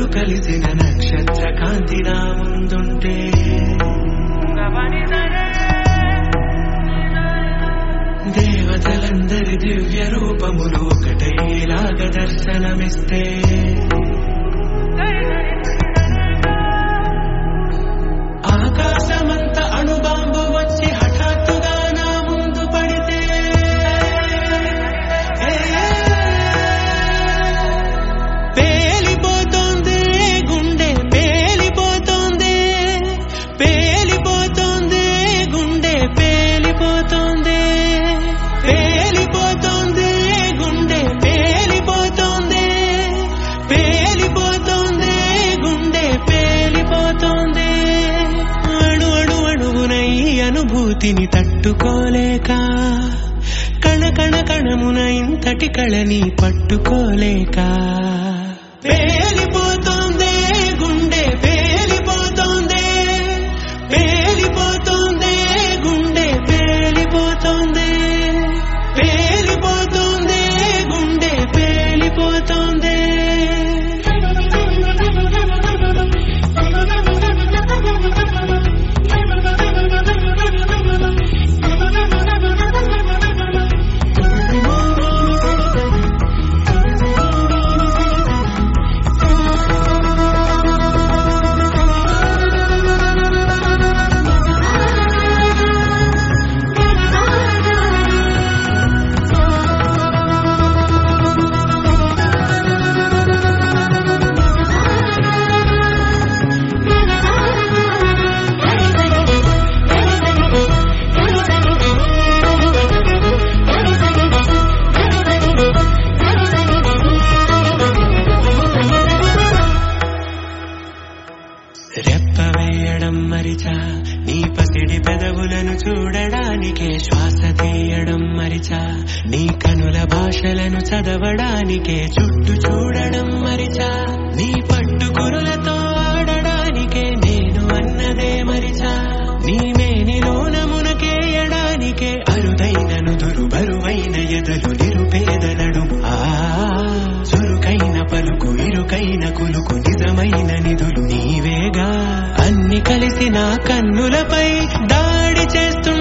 కలిసిన నక్షత్ర కాంతి నా ముందుంటే దేవతలందరి దివ్య రూపములు ఒకటేలాగ దర్శనమిస్తే ఆకాశమంత అణుబాంబు వచ్చి హఠాత్తుగా నా ముందు పడితే పేలిపోతోంది గుండె పేలిపోతోంది పేలిపోతోంది గుండె పేలిపోతోంది పేలిపోతోంది గుండె పేలిపోతోంది పేలిపోతోంది గుండె పేలిపోతోంది అణు అణు అణువున ఈ అనుభూతిని తట్టుకోలేక కణ కణ కణమున ఇంతటి కళని పట్టుకోలేక పేలిపోతోంది గుండె పేలిపోతోంది పేలిపోతోంది గుండె పేలిపోతోంది పేలిపోతోంది గుండె పేలిపోతోంది రెప్ప వేయడం మరిచా నీ పసిడి పెదవులను చూడడానికే శ్వాస తీయడం మరిచా నీ కనుల భాషలను చదవడానికే చుట్టూ చూడడం మరిచా నీ పట్టు కురులతో ఆడడానికే నేను అన్నదే మరిచా నీ మేనిలోన మునకేయడానికే అరుదైన నుదురు బరువైన ఎదలు నిరుపేద నడుము ఆ చురుకైన పలుకు ఇరుకైన కులుకు నిజమైన నిధులు నీవేగా అన్ని కలిసి నా కన్నులపై దాడి చేస్తుంటే